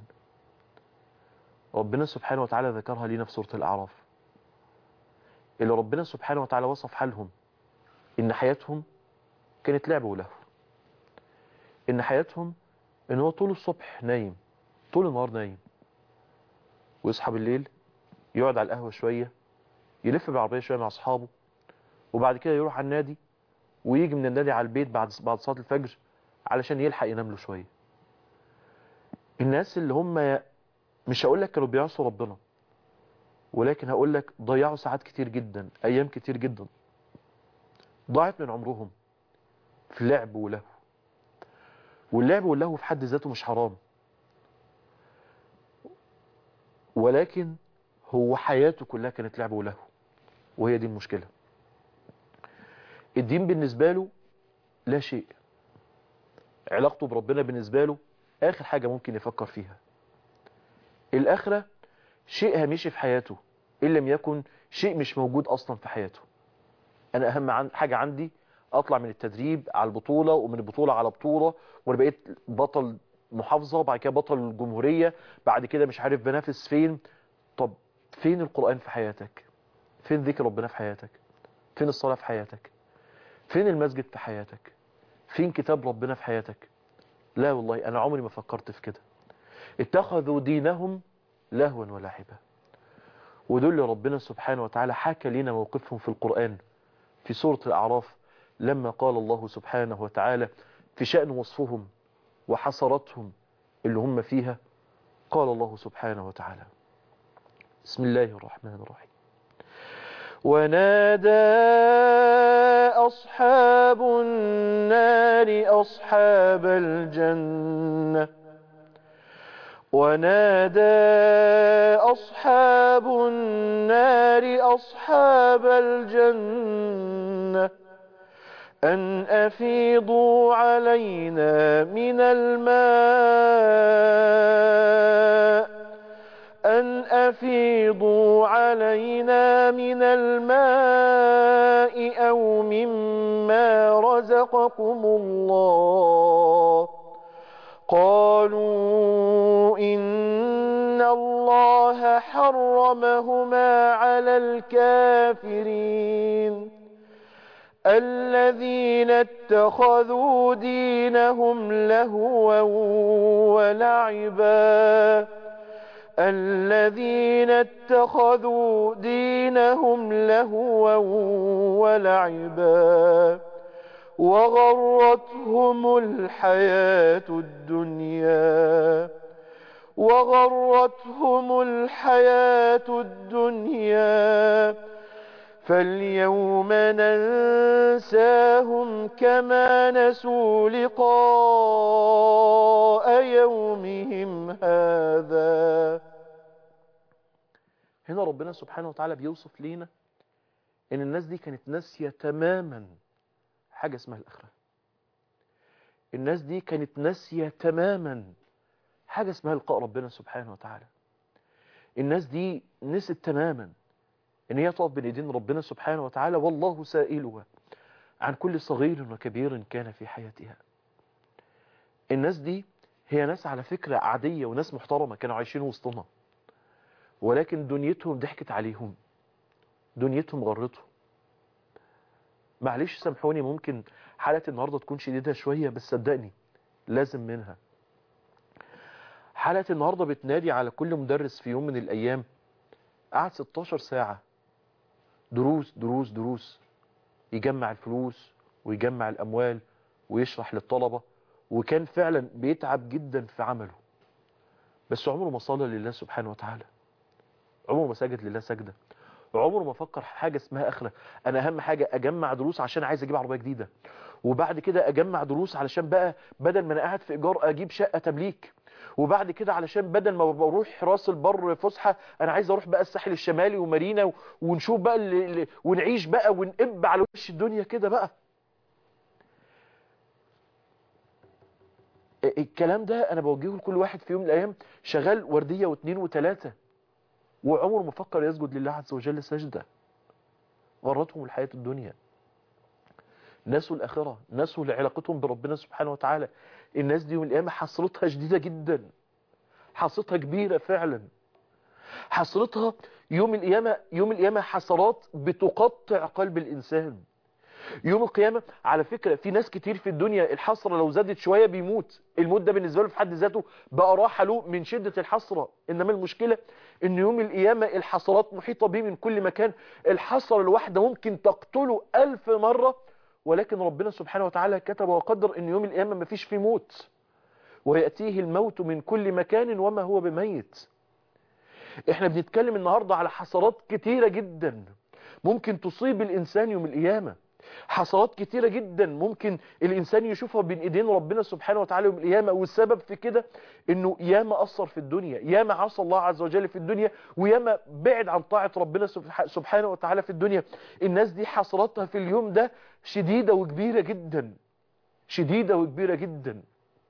ربنا سبحانه وتعالى ذكرها لنا في سورة الأعراف اللي ربنا سبحانه وتعالى وصف حالهم إن حياتهم كانت لعب ولهو إن حياتهم إن هو طول الصبح نايم طول النهار نايم ويصحى بالليل يقعد على القهوة شوية يلف بالعربية شوية مع أصحابه وبعد كده يروح على النادي ويجي من النادي على البيت بعد بعد صلاة الفجر علشان يلحق ينام له شوية الناس اللي هم مش هقول لك كانوا بيعصوا ربنا ولكن هقول لك ضيعوا ساعات كتير جدا ايام كتير جدا ضاعت من عمرهم في لعب ولهو واللعب واللهو في حد ذاته مش حرام ولكن هو حياته كلها كانت لعب ولهو وهي دي المشكلة الدين بالنسبة له لا شيء علاقته بربنا بالنسبة له آخر حاجة ممكن يفكر فيها الآخرة شيء هامشي في حياته إن لم يكن شيء مش موجود أصلا في حياته أنا أهم عن حاجة عندي أطلع من التدريب على البطولة ومن البطولة على بطولة وأنا بقيت بطل محافظة وبعد كده بطل الجمهورية بعد كده مش عارف بنافس فين طب فين القرآن في حياتك فين ذكر ربنا في حياتك فين الصلاة في حياتك فين المسجد في حياتك فين كتاب ربنا في حياتك لا والله أنا عمري ما فكرت في كده اتخذوا دينهم لهوا ولعبا ودول ربنا سبحانه وتعالى حكى لنا موقفهم في القرآن في سورة الأعراف لما قال الله سبحانه وتعالى في شأن وصفهم وحصرتهم اللي هم فيها قال الله سبحانه وتعالى بسم الله الرحمن الرحيم ونادى أصحاب النار أصحاب الجنة ونادى أصحاب النار أصحاب الجنة أن أفيضوا علينا من الماء أن أفيضوا علينا من الماء أو مما رزقكم الله قالوا إن الله حرمهما على الكافرين الذين اتخذوا دينهم لهوا ولعبا الذين اتخذوا دينهم لهوا ولعبا وغرتهم الحياة الدنيا وغرتهم الحياة الدنيا فاليوم ننساهم كما نسوا لقاء يومهم هذا هنا ربنا سبحانه وتعالى بيوصف لينا ان الناس دي كانت ناسية تماما حاجة اسمها الآخرة الناس دي كانت ناسية تماما حاجة اسمها لقاء ربنا سبحانه وتعالى الناس دي نسيت تماما ان هي تقف بين ايدين ربنا سبحانه وتعالى والله سائلها عن كل صغير وكبير كان في حياتها الناس دي هي ناس على فكرة عادية وناس محترمة كانوا عايشين وسطنا ولكن دنيتهم ضحكت عليهم دنيتهم غرتهم معلش سامحوني ممكن حلقة النهاردة تكون شديدة شوية بس صدقني لازم منها حلقة النهاردة بتنادي على كل مدرس في يوم من الأيام قعد 16 ساعة دروس دروس دروس يجمع الفلوس ويجمع الأموال ويشرح للطلبة وكان فعلا بيتعب جدا في عمله بس عمره ما صلى لله سبحانه وتعالى عمره ما سجد لله سجدة عمره ما فكر حاجة اسمها آخرة أنا أهم حاجة أجمع دروس عشان عايز أجيب عربية جديدة وبعد كده أجمع دروس علشان بقى بدل ما أنا قاعد في إيجار أجيب شقة تمليك وبعد كده علشان بدل ما بروح راس البر فسحة أنا عايز أروح بقى الساحل الشمالي ومارينا ونشوف بقى اللي اللي ونعيش بقى ونقب على وش الدنيا كده بقى الكلام ده انا بوجهه لكل واحد في يوم من الايام شغال وردية واثنين وثلاثة وعمره ما فكر يسجد لله عز وجل سجدة غرتهم الحياة الدنيا ناسوا الآخرة ناسوا لعلاقتهم بربنا سبحانه وتعالى الناس دي يوم القيامة حصرتها شديدة جدا حصرتها كبيرة فعلا حصرتها يوم القيامة يوم القيامة حسرات بتقطع قلب الإنسان يوم القيامة على فكرة في ناس كتير في الدنيا الحسرة لو زادت شوية بيموت الموت ده بالنسبة له في حد ذاته بقى راحة له من شدة الحسرة إنما المشكلة إن يوم القيامة الحسرات محيطة به من كل مكان الحسرة الواحدة ممكن تقتله ألف مرة ولكن ربنا سبحانه وتعالى كتب وقدر إن يوم القيامة مفيش فيه موت ويأتيه الموت من كل مكان وما هو بميت احنا بنتكلم النهاردة على حسرات كتيرة جدا ممكن تصيب الإنسان يوم القيامة حسرات كتيرة جدا ممكن الإنسان يشوفها بين إيدين ربنا سبحانه وتعالى يوم القيامة والسبب في كده إنه ياما أثر في الدنيا ياما عصى الله عز وجل في الدنيا وياما بعد عن طاعة ربنا سبحانه وتعالى في الدنيا الناس دي حسراتها في اليوم ده شديدة وكبيرة جدا شديدة وكبيرة جدا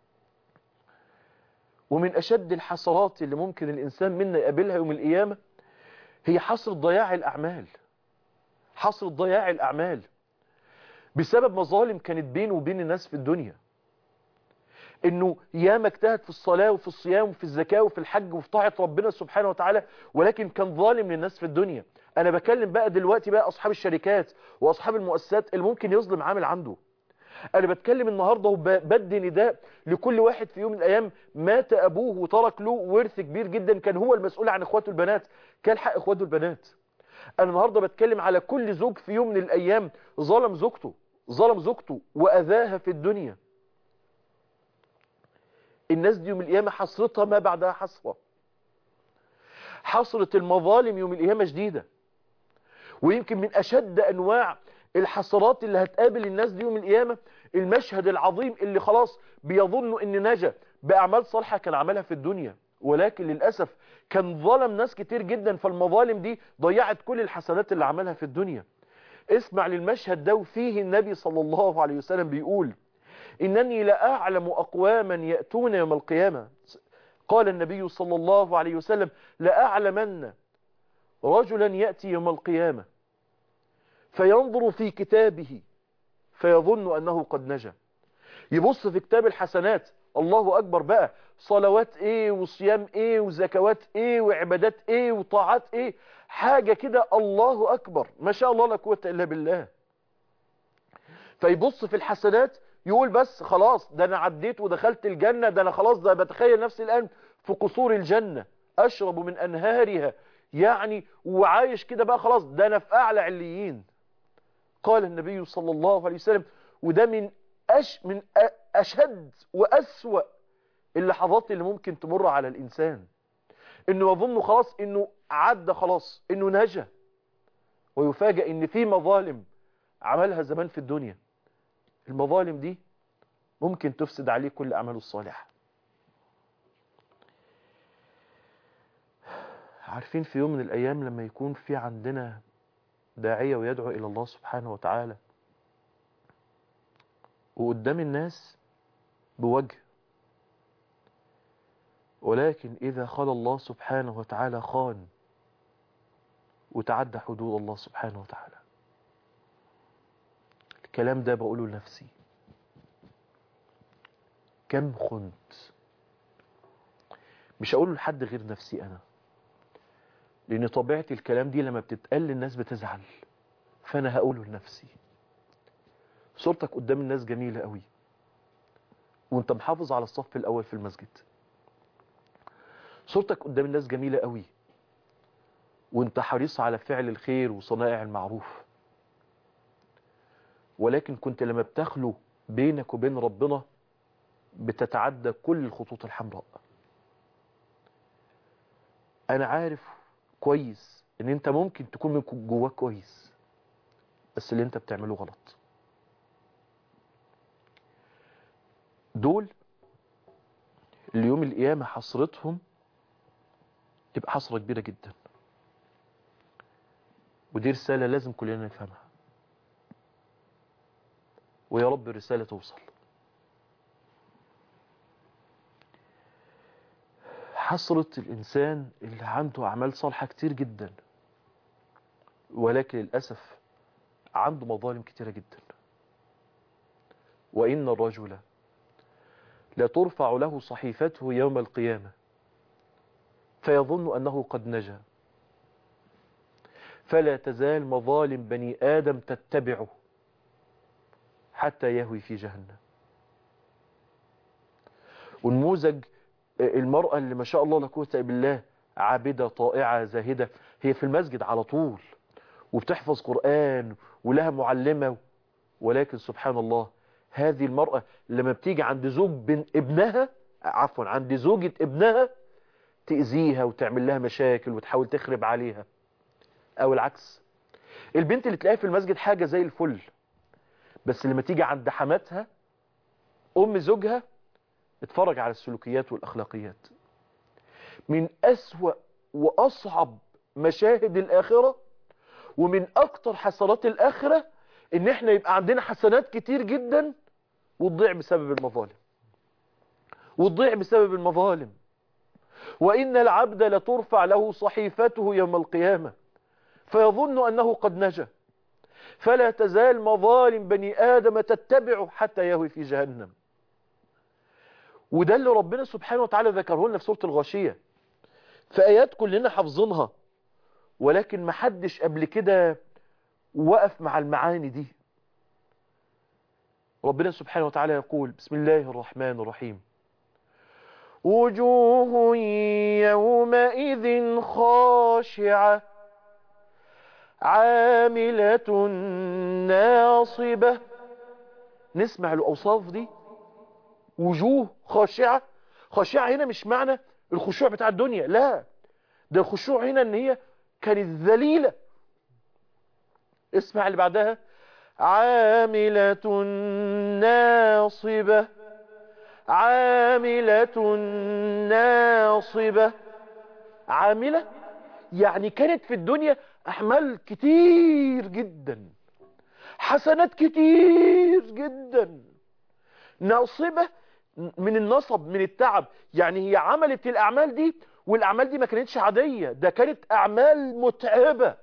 ومن أشد الحسرات اللي ممكن الإنسان منا يقابلها يوم القيامة هي حصر ضياع الأعمال حصر ضياع الأعمال بسبب مظالم كانت بينه وبين الناس في الدنيا انه ياما اجتهد في الصلاة وفي الصيام وفي الزكاة وفي الحج وفي طاعة ربنا سبحانه وتعالى ولكن كان ظالم للناس في الدنيا انا بكلم بقى دلوقتي بقى اصحاب الشركات واصحاب المؤسسات اللي ممكن يظلم عامل عنده انا بتكلم النهاردة وبدي نداء لكل واحد في يوم من الايام مات ابوه وترك له ورث كبير جدا كان هو المسؤول عن اخواته البنات كان حق اخواته البنات انا النهاردة بتكلم على كل زوج في يوم من الايام ظلم زوجته ظلم زوجته واذاها في الدنيا الناس دي يوم القيامة حسرتها ما بعدها حسرة حسرة المظالم يوم القيامة شديدة ويمكن من أشد أنواع الحسرات اللي هتقابل الناس دي يوم القيامة المشهد العظيم اللي خلاص بيظنوا ان نجا بأعمال صالحة كان عملها في الدنيا ولكن للأسف كان ظلم ناس كتير جدا فالمظالم دي ضيعت كل الحسنات اللي عملها في الدنيا اسمع للمشهد ده وفيه النبي صلى الله عليه وسلم بيقول إنني لأعلم أقواما يأتون يوم القيامة قال النبي صلى الله عليه وسلم لأعلمن رجلا يأتي يوم القيامة فينظر في كتابه فيظن أنه قد نجا يبص في كتاب الحسنات الله أكبر بقى صلوات ايه وصيام ايه وزكوات ايه وعبادات ايه وطاعات ايه حاجة كده الله أكبر ما شاء الله لا قوة إلا بالله فيبص في الحسنات يقول بس خلاص ده انا عديت ودخلت الجنة ده انا خلاص ده بتخيل نفسي الان في قصور الجنة اشرب من انهارها يعني وعايش كده بقى خلاص ده انا في اعلى عليين قال النبي صلى الله عليه وسلم وده من أش من اشد واسوأ اللحظات اللي ممكن تمر على الانسان انه يظن خلاص انه عدى خلاص انه نجا ويفاجئ ان في مظالم عملها زمان في الدنيا المظالم دي ممكن تفسد عليه كل أعماله الصالحة عارفين في يوم من الأيام لما يكون في عندنا داعية ويدعو إلى الله سبحانه وتعالى وقدام الناس بوجه ولكن إذا خلى الله سبحانه وتعالى خان وتعدى حدود الله سبحانه وتعالى الكلام ده بقوله لنفسي كم خنت مش هقوله لحد غير نفسي انا لان طبيعة الكلام دي لما بتتقال الناس بتزعل فانا هقوله لنفسي صورتك قدام الناس جميلة قوي وانت محافظ على الصف الاول في المسجد صورتك قدام الناس جميلة قوي وانت حريص على فعل الخير وصنائع المعروف ولكن كنت لما بتخلو بينك وبين ربنا بتتعدى كل الخطوط الحمراء انا عارف كويس ان انت ممكن تكون من جواك كويس بس اللي انت بتعمله غلط دول اليوم القيامة حسرتهم تبقى حسرة كبيرة جدا ودي رسالة لازم كلنا نفهمها ويا رب الرسالة توصل حسرة الإنسان اللي عنده أعمال صالحة كتير جدا ولكن للأسف عنده مظالم كتيرة جدا وإن الرجل لا ترفع له صحيفته يوم القيامة فيظن أنه قد نجا فلا تزال مظالم بني آدم تتبعه حتى يهوي في جهنم والنموذج المرأة اللي ما شاء الله لا قوه الا بالله عابدة طائعة زاهدة هي في المسجد على طول وبتحفظ قرآن ولها معلمة ولكن سبحان الله هذه المرأة لما بتيجي عند زوج بن ابنها عفوا عند زوجة ابنها تأذيها وتعمل لها مشاكل وتحاول تخرب عليها او العكس البنت اللي تلاقيها في المسجد حاجة زي الفل بس لما تيجي عند حماتها ام زوجها اتفرج على السلوكيات والاخلاقيات من اسوأ واصعب مشاهد الاخرة ومن اكتر حسرات الاخرة ان احنا يبقى عندنا حسنات كتير جدا وتضيع بسبب المظالم وتضيع بسبب المظالم وان العبد لترفع له صحيفته يوم القيامة فيظن انه قد نجا فلا تزال مظالم بني ادم تتبعه حتى يهوي في جهنم وده اللي ربنا سبحانه وتعالى ذكره لنا في سورة الغاشية في آيات كلنا حافظينها ولكن ما حدش قبل كده وقف مع المعاني دي ربنا سبحانه وتعالى يقول بسم الله الرحمن الرحيم وجوه يومئذ خاشعة عاملة ناصبة نسمع الأوصاف دي وجوه خاشعة خاشعة هنا مش معنى الخشوع بتاع الدنيا لا ده الخشوع هنا ان هي كانت ذليلة اسمع اللي بعدها عاملة ناصبة عاملة ناصبة عاملة يعني كانت في الدنيا أحمال كتير جدا حسنات كتير جدا ناصبة من النصب من التعب يعني هي عملت الأعمال دي والأعمال دي ما كانتش عادية ده كانت أعمال متعبة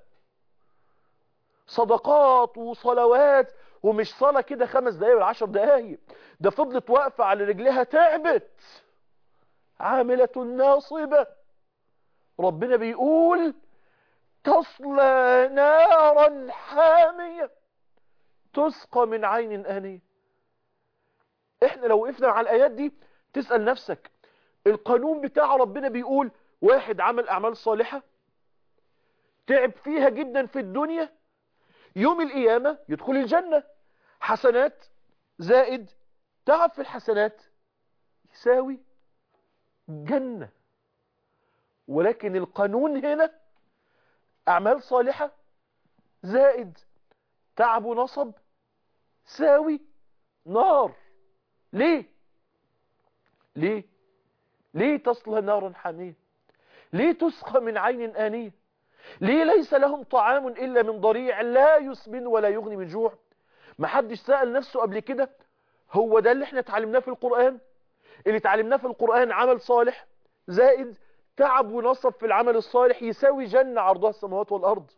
صدقات وصلوات ومش صلاة كده خمس دقايق ولا عشر دقايق ده فضلت واقفة على رجلها تعبت عاملة ناصبة ربنا بيقول تصلى نارا حامية تسقى من عين آنية احنا لو وقفنا على الآيات دي تسأل نفسك القانون بتاع ربنا بيقول واحد عمل أعمال صالحة تعب فيها جدا في الدنيا يوم القيامة يدخل الجنة حسنات زائد تعب في الحسنات يساوي جنة ولكن القانون هنا أعمال صالحة زائد تعب ونصب ساوي نار ليه ليه ليه تصلى نارا حامية ليه تسقى من عين آنية ليه ليس لهم طعام إلا من ضريع لا يسمن ولا يغني من جوع ما حدش سأل نفسه قبل كده هو ده اللي احنا اتعلمناه في القرآن اللي اتعلمناه في القرآن عمل صالح زائد تعب ونصب في العمل الصالح يساوي جنة عرضها السماوات والأرض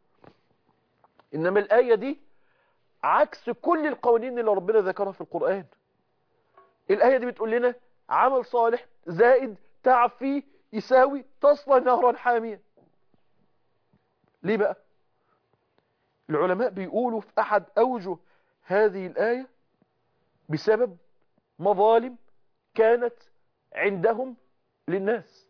إنما الآية دي عكس كل القوانين اللي ربنا ذكرها في القرآن الآية دي بتقول لنا عمل صالح زائد تعب فيه يساوي تصلى نهرا حامية ليه بقى العلماء بيقولوا في أحد أوجه هذه الآية بسبب مظالم كانت عندهم للناس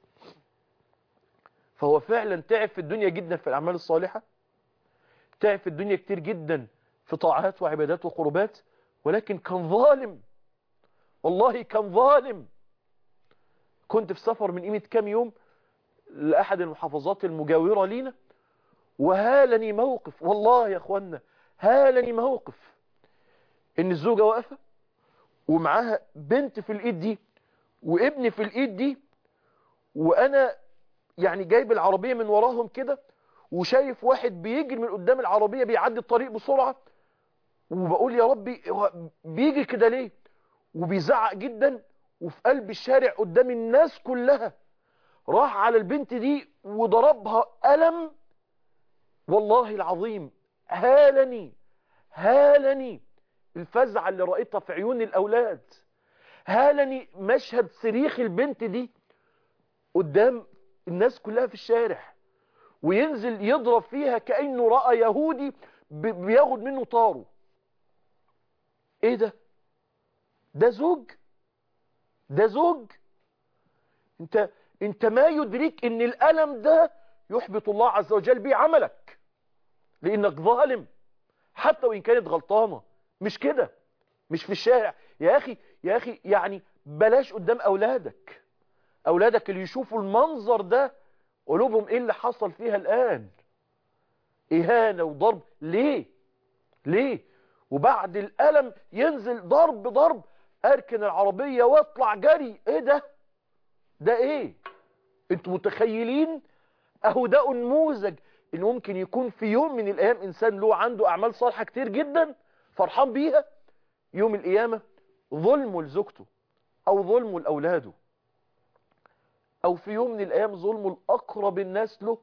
فهو فعلا تعب في الدنيا جدا في الأعمال الصالحة تعب في الدنيا كتير جدا في طاعات وعبادات وقربات ولكن كان ظالم والله كان ظالم كنت في سفر من قيمة كام يوم لأحد المحافظات المجاورة لينا وهالني موقف والله يا اخوانا هالني موقف ان الزوجة واقفة ومعاها بنت في الايد دي وابن في الايد دي وانا يعني جايب العربية من وراهم كده وشايف واحد بيجري من قدام العربية بيعدي الطريق بسرعة وبقول يا ربي هو بيجي كده ليه وبيزعق جدا وفي قلب الشارع قدام الناس كلها راح على البنت دي وضربها ألم والله العظيم هالني هالني الفزعة اللي رأيتها في عيون الأولاد هالني مشهد صريخ البنت دي قدام الناس كلها في الشارع وينزل يضرب فيها كأنه رأى يهودي بياخد منه طاره ايه ده ده زوج ده زوج انت انت ما يدرك ان الالم ده يحبط الله عز وجل به عملك لانك ظالم حتى وان كانت غلطانه مش كده مش في الشارع يا اخي يا اخي يعني بلاش قدام اولادك اولادك اللي يشوفوا المنظر ده قلوبهم ايه اللي حصل فيها الان اهانه وضرب ليه ليه وبعد الالم ينزل ضرب ضرب اركن العربيه واطلع جري ايه ده ده ايه انتوا متخيلين اهو ده انموذج ان ممكن يكون في يوم من الايام انسان له عنده اعمال صالحه كتير جدا فرحان بيها يوم القيامه ظلمه لزوجته او ظلمه لاولاده او في يوم من الايام ظلمه لاقرب الناس له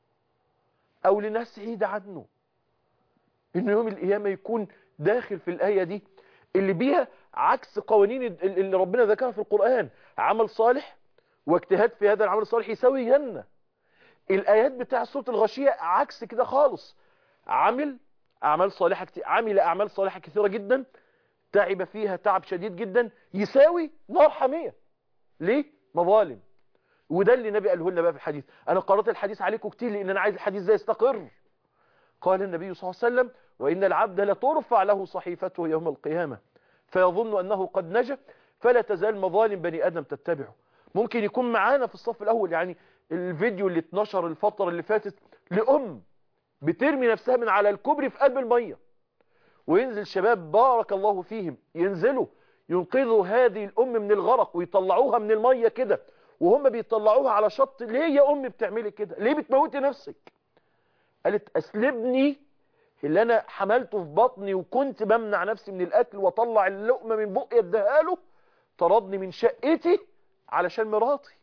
او لناس بعيده عنه ان يوم القيامه يكون داخل في الايه دي اللي بيها عكس قوانين اللي ربنا ذكرها في القران عمل صالح واجتهاد في هذا العمل الصالح يساوي جنه الايات بتاع سوره الغاشيه عكس كده خالص عمل اعمال صالحه كتير عمل اعمال صالحه كثيره جدا تعب فيها تعب شديد جدا يساوي نار حاميه ليه مظالم وده اللي النبي قاله لنا بقى في الحديث انا قرات الحديث عليكم كتير لان انا عايز الحديث ده يستقر قال النبي صلى الله عليه وسلم وان العبد لترفع له صحيفته يوم القيامه فيظن انه قد نجا فلا تزال مظالم بني ادم تتبعه ممكن يكون معانا في الصف الاول يعني الفيديو اللي اتنشر الفتره اللي فاتت لام بترمي نفسها من على الكوبري في قلب الميه وينزل شباب بارك الله فيهم ينزلوا ينقذوا هذه الام من الغرق ويطلعوها من الميه كده وهم بيطلعوها على شط ليه يا ام بتعملي كده ليه بتموتي نفسك قالت اسلبني اللي انا حملته في بطني وكنت بمنع نفسي من الاكل واطلع اللقمه من بقي اديها له طردني من شقتي علشان مراتي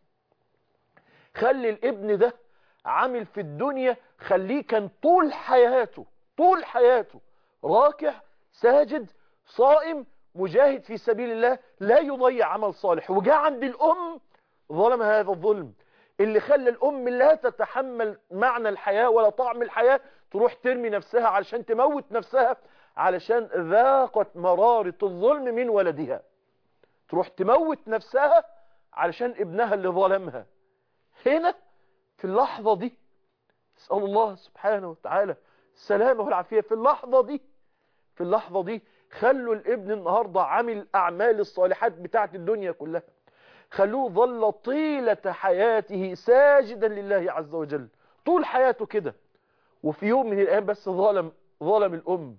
خلي الابن ده عامل في الدنيا خليه كان طول حياته طول حياته راكع ساجد صائم مجاهد في سبيل الله لا يضيع عمل صالح وجاء عند الام ظلم هذا الظلم اللي خلى الام لا تتحمل معنى الحياة ولا طعم الحياة تروح ترمي نفسها علشان تموت نفسها علشان ذاقت مرارة الظلم من ولدها تروح تموت نفسها علشان ابنها اللي ظلمها هنا في اللحظة دي اسأل الله سبحانه وتعالى السلامة والعافية في اللحظة دي في اللحظة دي خلوا الابن النهاردة عامل أعمال الصالحات بتاعت الدنيا كلها خلوه ظل طيلة حياته ساجدا لله عز وجل طول حياته كده وفي يوم من الأيام بس ظلم ظلم الأم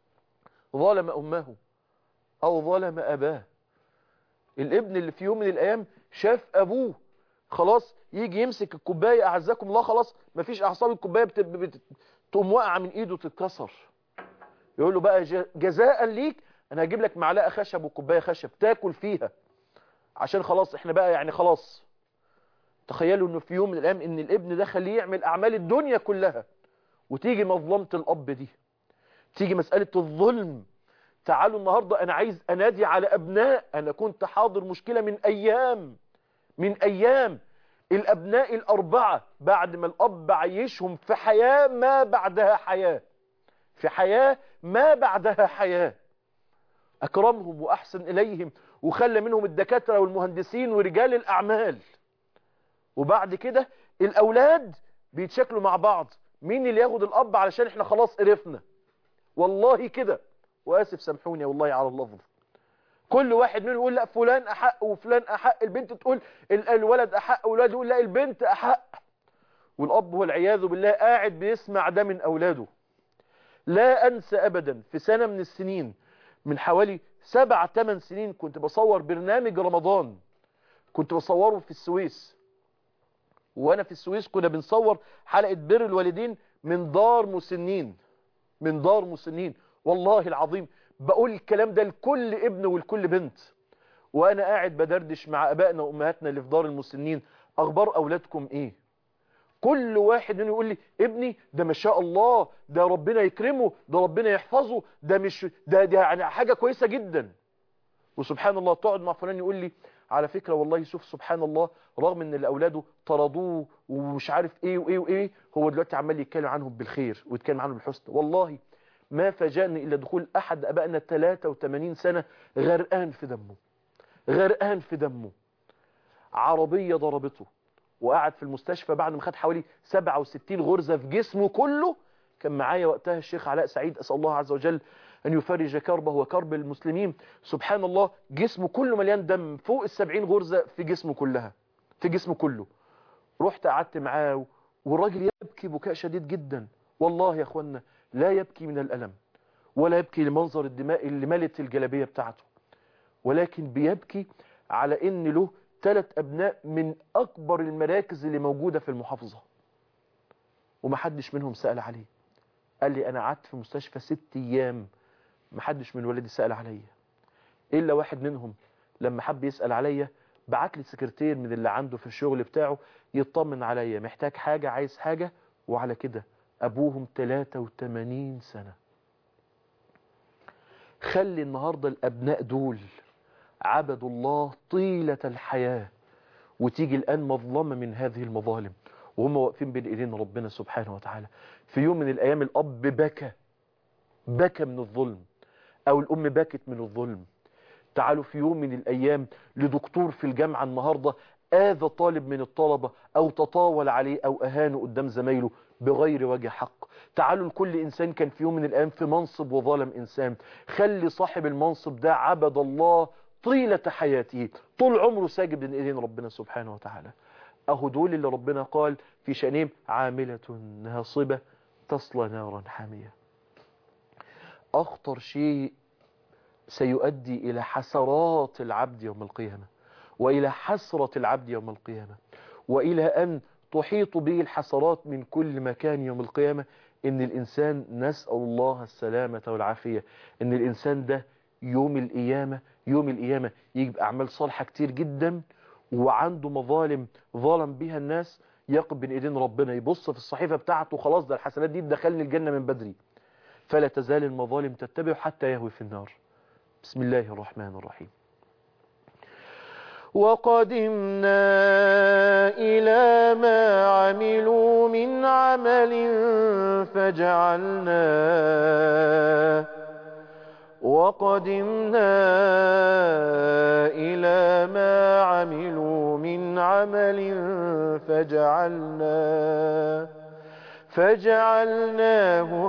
ظلم أمه أو ظلم أباه الابن اللي في يوم من الأيام شاف أبوه خلاص يجي يمسك الكوباية أعزكم الله خلاص مفيش أعصاب الكوباية بت... بت... تقوم واقعة من إيده تتكسر يقول له بقى جزاء ليك أنا هجيب لك معلقة خشب وكوباية خشب تاكل فيها عشان خلاص احنا بقى يعني خلاص تخيلوا انه في يوم من الايام ان الابن ده خليه يعمل اعمال الدنيا كلها وتيجي مظلمة الاب دي تيجي مسألة الظلم تعالوا النهاردة انا عايز انادي على ابناء انا كنت حاضر مشكلة من ايام من ايام الابناء الاربعة بعد ما الاب عيشهم في حياة ما بعدها حياة في حياة ما بعدها حياة اكرمهم واحسن اليهم وخلى منهم الدكاترة والمهندسين ورجال الأعمال وبعد كده الأولاد بيتشكلوا مع بعض مين اللي ياخد الأب علشان احنا خلاص قرفنا والله كده وآسف سامحوني والله على اللفظ كل واحد منهم يقول لا فلان أحق وفلان أحق البنت تقول الولد أحق والولد يقول لا البنت أحق والأب والعياذ بالله قاعد بيسمع ده من أولاده لا أنسى أبدا في سنة من السنين من حوالي سبع ثمان سنين كنت بصور برنامج رمضان كنت بصوره في السويس وانا في السويس كنا بنصور حلقة بر الوالدين من دار مسنين من دار مسنين والله العظيم بقول الكلام ده لكل ابن ولكل بنت وانا قاعد بدردش مع ابائنا وامهاتنا اللي في دار المسنين اخبار اولادكم ايه كل واحد منهم يقول لي ابني ده ما شاء الله ده ربنا يكرمه ده ربنا يحفظه ده مش ده, ده يعني حاجة كويسة جدا وسبحان الله تقعد مع فلان يقول لي على فكرة والله شوف سبحان الله رغم ان اللي اولاده طردوه ومش عارف ايه وايه وايه هو دلوقتي عمال يتكلم عنهم بالخير ويتكلم عنهم بالحسن والله ما فاجأني الا دخول احد ابائنا 83 سنة غرقان في دمه غرقان في دمه عربية ضربته وقعد في المستشفى بعد ما خد حوالي 67 غرزة في جسمه كله كان معايا وقتها الشيخ علاء سعيد أسأل الله عز وجل أن يفرج كربه وكرب المسلمين سبحان الله جسمه كله مليان دم فوق السبعين غرزة في جسمه كلها في جسمه كله رحت قعدت معاه والراجل يبكي بكاء شديد جدا والله يا أخوانا لا يبكي من الألم ولا يبكي لمنظر الدماء اللي ملت الجلبية بتاعته ولكن بيبكي على ان له ثلاث ابناء من اكبر المراكز اللي موجودة في المحافظة ومحدش منهم سأل عليه قال لي انا قعدت في مستشفى ست ايام محدش من ولادي سأل عليا الا واحد منهم لما حب يسأل عليا بعت لي سكرتير من اللي عنده في الشغل بتاعه يطمن عليا محتاج حاجة عايز حاجة وعلى كده ابوهم 83 سنة خلي النهاردة الابناء دول عبدوا الله طيلة الحياة وتيجي الآن مظلمة من هذه المظالم وهم واقفين بين ايدين ربنا سبحانه وتعالى في يوم من الأيام الأب بكى بكى من الظلم أو الأم بكت من الظلم تعالوا في يوم من الأيام لدكتور في الجامعة النهاردة آذى طالب من الطلبة أو تطاول عليه أو أهانه قدام زمايله بغير وجه حق تعالوا لكل إنسان كان في يوم من الأيام في منصب وظلم إنسان خلي صاحب المنصب ده عبد الله طيلة حياته طول عمره ساجد بين ايدين ربنا سبحانه وتعالى اهو دول اللي ربنا قال في شأنهم عاملة ناصبة تصلى نارا حامية اخطر شيء سيؤدي الى حسرات العبد يوم القيامة والى حسرة العبد يوم القيامة والى ان تحيط به الحسرات من كل مكان يوم القيامة ان الانسان نسأل الله السلامة والعافية ان الانسان ده يوم القيامة يوم القيامة يجيب أعمال صالحة كتير جدا وعنده مظالم ظلم بها الناس يقف بين ايدين ربنا يبص في الصحيفة بتاعته خلاص ده الحسنات دي دخلني الجنة من بدري فلا تزال المظالم تتبع حتى يهوي في النار بسم الله الرحمن الرحيم وقدمنا إلى ما عملوا من عمل فجعلناه وقدمنا إلى ما عملوا من عمل فجعلناه فجعلناه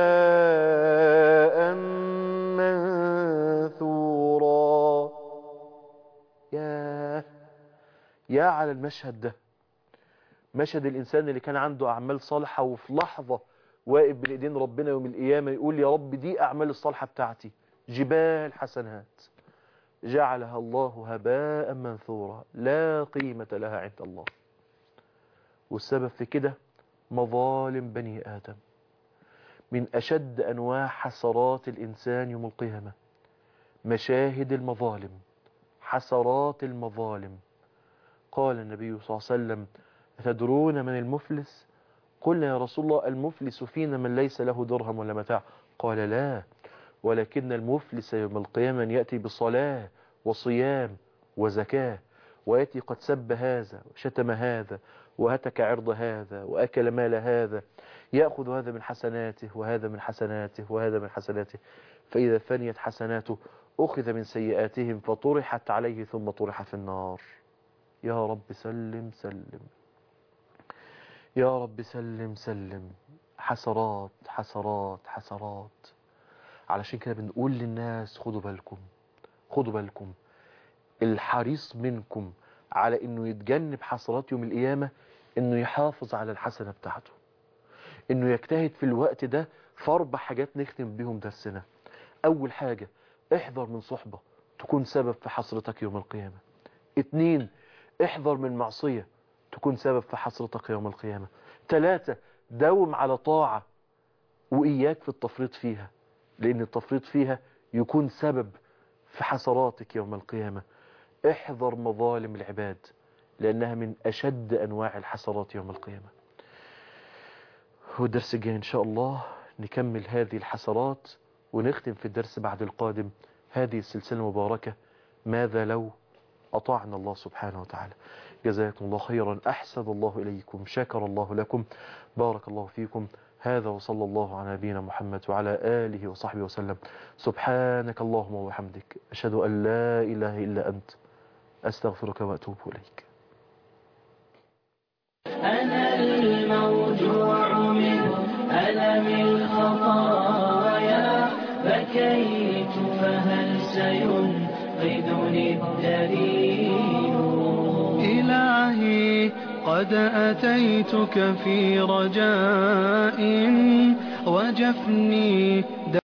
هباء منثورا يا يا على المشهد ده مشهد الإنسان اللي كان عنده أعمال صالحة وفي لحظة واقف بين ايدين ربنا يوم القيامة يقول يا رب دي أعمال الصالحة بتاعتي جبال حسنات جعلها الله هباء منثورا لا قيمة لها عند الله والسبب في كده مظالم بني آدم من أشد أنواع حسرات الإنسان يوم القيامة مشاهد المظالم حسرات المظالم قال النبي صلى الله عليه وسلم تدرون من المفلس قلنا يا رسول الله المفلس فينا من ليس له درهم ولا متاع قال لا ولكن المفلس يوم القيامة يأتي بصلاة وصيام وزكاة ويأتي قد سب هذا وشتم هذا وهتك عرض هذا وأكل مال هذا يأخذ هذا من حسناته وهذا من حسناته وهذا من حسناته فإذا فنيت حسناته أخذ من سيئاتهم فطرحت عليه ثم طرح في النار يا رب سلم سلم يا رب سلم سلم حسرات حسرات حسرات علشان كده بنقول للناس خدوا بالكم خدوا بالكم الحريص منكم على انه يتجنب حسرات يوم القيامة انه يحافظ على الحسنة بتاعته انه يجتهد في الوقت ده في اربع حاجات نختم بيهم درسنا اول حاجة احذر من صحبة تكون سبب في حسرتك يوم القيامة اتنين احذر من معصية تكون سبب في حسرتك يوم القيامة ثلاثة داوم على طاعة وإياك في التفريط فيها لأن التفريط فيها يكون سبب في حسراتك يوم القيامة احذر مظالم العباد لأنها من أشد أنواع الحسرات يوم القيامة والدرس الجاي إن شاء الله نكمل هذه الحسرات ونختم في الدرس بعد القادم هذه السلسلة المباركة ماذا لو أطعنا الله سبحانه وتعالى جزاكم الله خيرا أحسن الله إليكم شكر الله لكم بارك الله فيكم هذا وصلى الله على نبينا محمد وعلى آله وصحبه وسلم سبحانك اللهم وبحمدك أشهد أن لا إله إلا أنت أستغفرك وأتوب إليك أنا الموجوع من ألم الخطايا بكيت فهل سينقذني الدليل إلهي قد أتيتك في رجاء وجفني